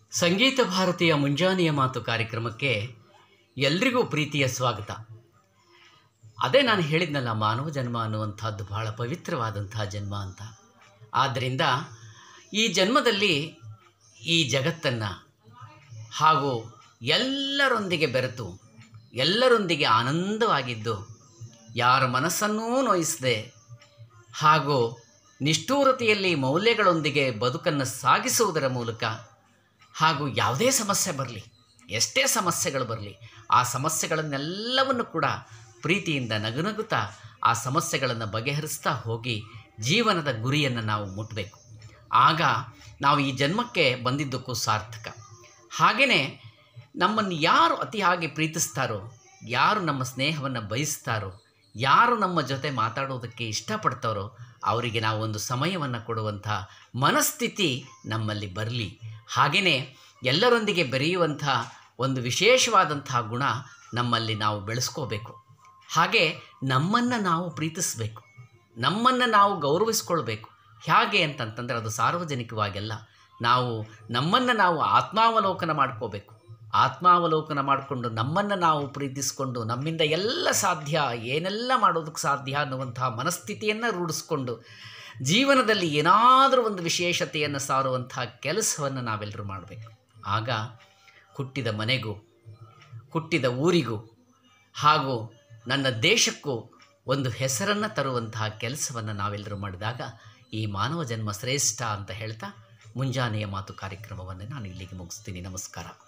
ಸಂಗೀತ ಭಾರತೀಯ ಮುಂಜಾನೆಯ ಮಾತು ಕಾರ್ಯಕ್ರಮಕ್ಕೆ ಎಲ್ರಿಗೂ ಪ್ರೀತಿಯ ಸ್ವಾಗತ ಅದೇ ನಾನು ಹೇಳಿದ್ನಲ್ಲ ಮಾನವ ಜನ್ಮ ಅನ್ನುವಂಥದ್ದು ಬಹಳ ಪವಿತ್ರವಾದಂತಹ ಜನ್ಮ ಅಂತ ಆದ್ದರಿಂದ ಈ ಜನ್ಮದಲ್ಲಿ ಈ ಜಗತ್ತನ್ನು ಹಾಗೂ ಎಲ್ಲರೊಂದಿಗೆ ಬೆರೆತು ಎಲ್ಲರೊಂದಿಗೆ ಆನಂದವಾಗಿದ್ದು ಯಾರ ಮನಸ್ಸನ್ನೂ ನೋಯಿಸದೆ ಹಾಗೂ ನಿಷ್ಠೂರತೆಯಲ್ಲಿ ಮೌಲ್ಯಗಳೊಂದಿಗೆ ಬದುಕನ್ನು ಸಾಗಿಸುವುದರ ಮೂಲಕ ಹಾಗೂ ಯಾವುದೇ ಸಮಸ್ಯೆ ಬರಲಿ ಎಷ್ಟೇ ಸಮಸ್ಯೆಗಳು ಬರಲಿ ಆ ಸಮಸ್ಯೆಗಳನ್ನೆಲ್ಲವನ್ನು ಕೂಡ ಪ್ರೀತಿಯಿಂದ ನಗುನಗುತ್ತಾ ಆ ಸಮಸ್ಯೆಗಳನ್ನು ಬಗೆಹರಿಸ್ತಾ ಹೋಗಿ ಜೀವನದ ಗುರಿಯನ್ನು ನಾವು ಮುಟ್ಟಬೇಕು ಆಗ ನಾವು ಈ ಜನ್ಮಕ್ಕೆ ಬಂದಿದ್ದಕ್ಕೂ ಸಾರ್ಥಕ ಹಾಗೆಯೇ ನಮ್ಮನ್ನು ಯಾರು ಅತಿಯಾಗಿ ಪ್ರೀತಿಸ್ತಾರೋ ಯಾರು ನಮ್ಮ ಸ್ನೇಹವನ್ನು ಬಯಸ್ತಾರೋ ಯಾರು ನಮ್ಮ ಜೊತೆ ಮಾತಾಡೋದಕ್ಕೆ ಇಷ್ಟಪಡ್ತಾರೋ ಅವರಿಗೆ ನಾವು ಒಂದು ಸಮಯವನ್ನು ಕೊಡುವಂಥ ಮನಸ್ಥಿತಿ ನಮ್ಮಲ್ಲಿ ಬರಲಿ ಹಾಗೆಯೇ ಎಲ್ಲರೊಂದಿಗೆ ಬೆರೆಯುವಂಥ ಒಂದು ವಿಶೇಷವಾದಂಥ ಗುಣ ನಮ್ಮಲ್ಲಿ ನಾವು ಬೆಳೆಸ್ಕೋಬೇಕು ಹಾಗೆ ನಮ್ಮನ್ನು ನಾವು ಪ್ರೀತಿಸಬೇಕು ನಮ್ಮನ್ನು ನಾವು ಗೌರವಿಸ್ಕೊಳ್ಬೇಕು ಹೇಗೆ ಅಂತಂತಂದರೆ ಅದು ಸಾರ್ವಜನಿಕವಾಗೆಲ್ಲ ನಾವು ನಮ್ಮನ್ನು ನಾವು ಆತ್ಮಾವಲೋಕನ ಮಾಡ್ಕೋಬೇಕು ಆತ್ಮಾವಲೋಕನ ಮಾಡಿಕೊಂಡು ನಮ್ಮನ್ನು ನಾವು ಪ್ರೀತಿಸ್ಕೊಂಡು ನಮ್ಮಿಂದ ಎಲ್ಲ ಸಾಧ್ಯ ಏನೆಲ್ಲ ಮಾಡೋದಕ್ಕೆ ಸಾಧ್ಯ ಅನ್ನುವಂತಹ ಮನಸ್ಥಿತಿಯನ್ನು ರೂಢಿಸ್ಕೊಂಡು ಜೀವನದಲ್ಲಿ ಏನಾದರೂ ಒಂದು ವಿಶೇಷತೆಯನ್ನು ಸಾರುವಂತಹ ಕೆಲಸವನ್ನು ನಾವೆಲ್ಲರೂ ಮಾಡಬೇಕು ಆಗ ಹುಟ್ಟಿದ ಮನೆಗೂ ಹುಟ್ಟಿದ ಊರಿಗೂ ಹಾಗೂ ನನ್ನ ದೇಶಕ್ಕೂ ಒಂದು ಹೆಸರನ್ನು ತರುವಂತಹ ಕೆಲಸವನ್ನು ನಾವೆಲ್ಲರೂ ಮಾಡಿದಾಗ ಈ ಮಾನವ ಜನ್ಮ ಶ್ರೇಷ್ಠ ಅಂತ ಹೇಳ್ತಾ ಮುಂಜಾನೆಯ ಮಾತು ಕಾರ್ಯಕ್ರಮವನ್ನು ನಾನು ಇಲ್ಲಿಗೆ ಮುಗಿಸ್ತೀನಿ ನಮಸ್ಕಾರ